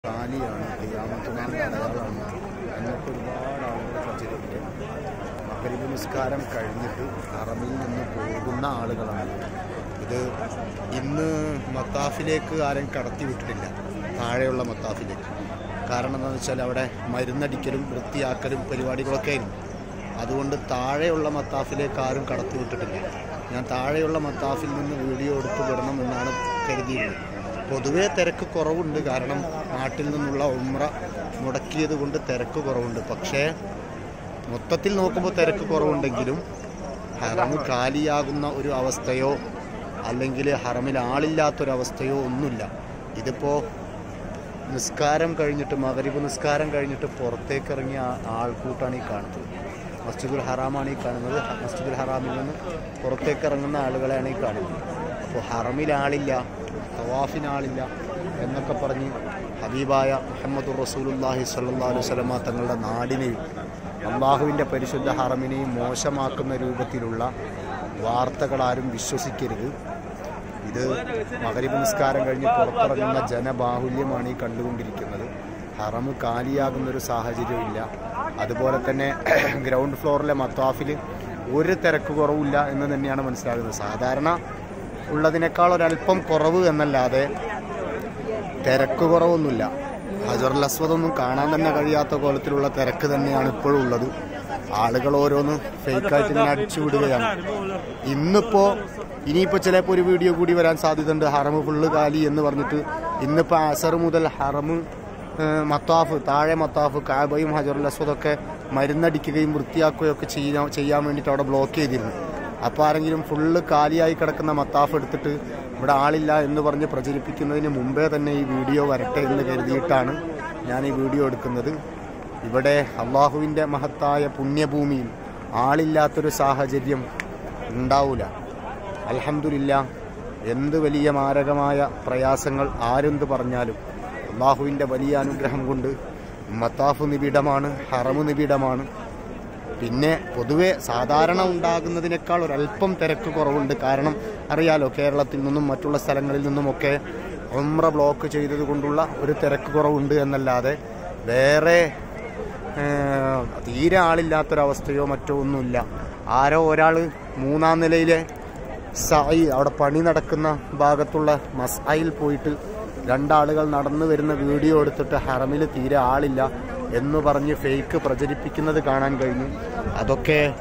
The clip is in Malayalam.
റാലിയാണ് ഖിയാമത്തുനാളിൻ്റെ അടയാളമാണ് എന്നിട്ട് ഒരുപാട് ആളുകൾ പ്രചരിപ്പിക്കും മകരിബ് നിസ്കാരം കഴിഞ്ഞിട്ട് അറമിൽ നിന്ന് പോകുന്ന ആളുകളാണ് ഇത് ഇന്ന് മത്താഫിലേക്ക് ആരും കടത്തി വിട്ടിട്ടില്ല താഴെയുള്ള മത്താഫിലേക്ക് കാരണം എന്താണെന്ന് വെച്ചാൽ അവിടെ മരുന്നടിക്കലും വൃത്തിയാക്കലും പരിപാടികളൊക്കെ ആയിരുന്നു അതുകൊണ്ട് താഴെയുള്ള മത്താഫിലേക്ക് ആരും കടത്തി വിട്ടിട്ടില്ല ഞാൻ താഴെയുള്ള മത്താഫിൽ നിന്ന് വീഡിയോ എടുത്ത് വിടണം എന്നാണ് കരുതിയിരുന്നത് പൊതുവേ തിരക്ക് കുറവുണ്ട് കാരണം നാട്ടിൽ നിന്നുള്ള ഉമ്ര മുടക്കിയത് കൊണ്ട് തിരക്ക് കുറവുണ്ട് പക്ഷേ മൊത്തത്തിൽ നോക്കുമ്പോൾ തിരക്ക് കുറവുണ്ടെങ്കിലും ഹറമ് കാലിയാകുന്ന ഒരു അവസ്ഥയോ അല്ലെങ്കിൽ ഹറമിൽ ആളില്ലാത്തൊരവസ്ഥയോ ഒന്നുമില്ല ഇതിപ്പോൾ നിസ്കാരം കഴിഞ്ഞിട്ട് മകരിബ് നിസ്കാരം കഴിഞ്ഞിട്ട് പുറത്തേക്ക് ഇറങ്ങിയ ആ- ആൾക്കൂട്ടാണ് ഈ കാണുന്നത് മസ്ജിദുൽ ഹറാമാണ് ഈ കാണുന്നത് മസ്ജിദുൽ ഹറാമിൽ നിന്ന് പുറത്തേക്ക് ഇറങ്ങുന്ന ആളുകളെയാണ് ഈ കാണുന്നത് അപ്പോൾ ഹറമിൽ ആളില്ല തവാഫിന് ആളില്ല എന്നൊക്കെ പറഞ്ഞ് ഹബീബായ മുഹമ്മദ് റസൂലുല്ലാഹി സ്വല്ലല്ലാഹു അലൈഹി വസല്ലമ തങ്ങളുടെ നാടിനെയും അള്ളാഹുവിൻ്റെ പരിശുദ്ധ ഹറമിനെയും മോശമാക്കുന്ന രൂപത്തിലുള്ള വാർത്തകൾ ആരും വിശ്വസിക്കരുത് ഇത് മകരിബ് നിസ്കാരം കഴിഞ്ഞ് പുറത്തിറങ്ങുന്ന ജനബാഹുല്യമാണ് ഈ കണ്ടുകൊണ്ടിരിക്കുന്നത് ഹറമ് കാലിയാകുന്ന ഒരു സാഹചര്യമില്ല അതുപോലെ തന്നെ ഗ്രൗണ്ട് ഫ്ലോറിലെ മത്താഫിൽ ഒരു തിരക്ക് കുറവില്ല എന്ന് തന്നെയാണ് മനസ്സിലാകുന്നത് സാധാരണ ഉള്ളതിനേക്കാൾ ഒരല്പം കുറവ് എന്നല്ലാതെ തിരക്ക് കുറവൊന്നുമില്ല ഹജറുൽ അസ്വദ് ഒന്നും കാണാൻ തന്നെ കഴിയാത്ത കോലത്തിലുള്ള തിരക്ക് തന്നെയാണ് ഇപ്പോഴും ഉള്ളത് ആളുകൾ ഓരോന്ന് ഫേക്കായിട്ട് ഇങ്ങനെ അടിച്ചു വിടുകയാണ് ഇന്നിപ്പോ ഇനിയിപ്പോ ചിലപ്പോൾ ഒരു വീഡിയോ കൂടി വരാൻ സാധ്യതയുണ്ട് ഹറമ് ഫുള്ള് കാലി എന്ന് പറഞ്ഞിട്ട് ഇന്നിപ്പോ അസർ മുതൽ ഹറമ് ഏഹ്, മത്താഫ് താഴെ മത്താഫ് കാബയും ഹജറുൽ അസ്വദൊക്കെ മരുന്നടിക്കുകയും വൃത്തിയാക്കുകയും ഒക്കെ ചെയ്യാൻ ചെയ്യാൻ വേണ്ടിയിട്ട് അവിടെ ബ്ലോക്ക് ചെയ്തിരുന്നു അപ്പോൾ ആരെങ്കിലും ഫുള്ള് കാലിയായി കിടക്കുന്ന മത്താഫ് എടുത്തിട്ട് ഇവിടെ ആളില്ല എന്ന് പറഞ്ഞ് പ്രചരിപ്പിക്കുന്നതിന് മുമ്പേ തന്നെ ഈ വീഡിയോ വരട്ടെ എന്ന് കരുതിയിട്ടാണ് ഞാൻ ഈ വീഡിയോ എടുക്കുന്നത് ഇവിടെ അള്ളാഹുവിൻ്റെ മഹത്തായ പുണ്യഭൂമിയിൽ ആളില്ലാത്തൊരു സാഹചര്യം ഉണ്ടാവില്ല അൽഹംദുലില്ല എന്ത് വലിയ മാരകമായ പ്രയാസങ്ങൾ ആരെന്ത് പറഞ്ഞാലും അള്ളാഹുവിൻ്റെ വലിയ അനുഗ്രഹം കൊണ്ട് മത്താഫ് നിബിഡമാണ് ഹറമ് നിബിഡമാണ് പിന്നെ പൊതുവെ സാധാരണ ഉണ്ടാകുന്നതിനേക്കാൾ ഒരല്പം തിരക്ക് കുറവുണ്ട് കാരണം അറിയാലോ കേരളത്തിൽ നിന്നും മറ്റുള്ള സ്ഥലങ്ങളിൽ നിന്നുമൊക്കെ ഒമ്ര ബ്ലോക്ക് ചെയ്തത് കൊണ്ടുള്ള ഒരു തിരക്ക് കുറവുണ്ട് എന്നല്ലാതെ വേറെ ഏഹ്, തീരെ ആളില്ലാത്തൊരവസ്ഥയോ മറ്റോ ഒന്നുമില്ല ആരോ ഒരാൾ മൂന്നാം നിലയിലെ സായി അവിടെ പണി നടക്കുന്ന ഭാഗത്തുള്ള മസ്ഐയിൽ പോയിട്ട് രണ്ടാളുകൾ നടന്നു വരുന്ന വീഡിയോ എടുത്തിട്ട് ഹറമിൽ തീരെ ആളില്ല എന്ന് പറഞ്ഞ് ഫേക്ക് പ്രചരിപ്പിക്കുന്നത് കാണാൻ കഴിഞ്ഞു അതൊക്കെ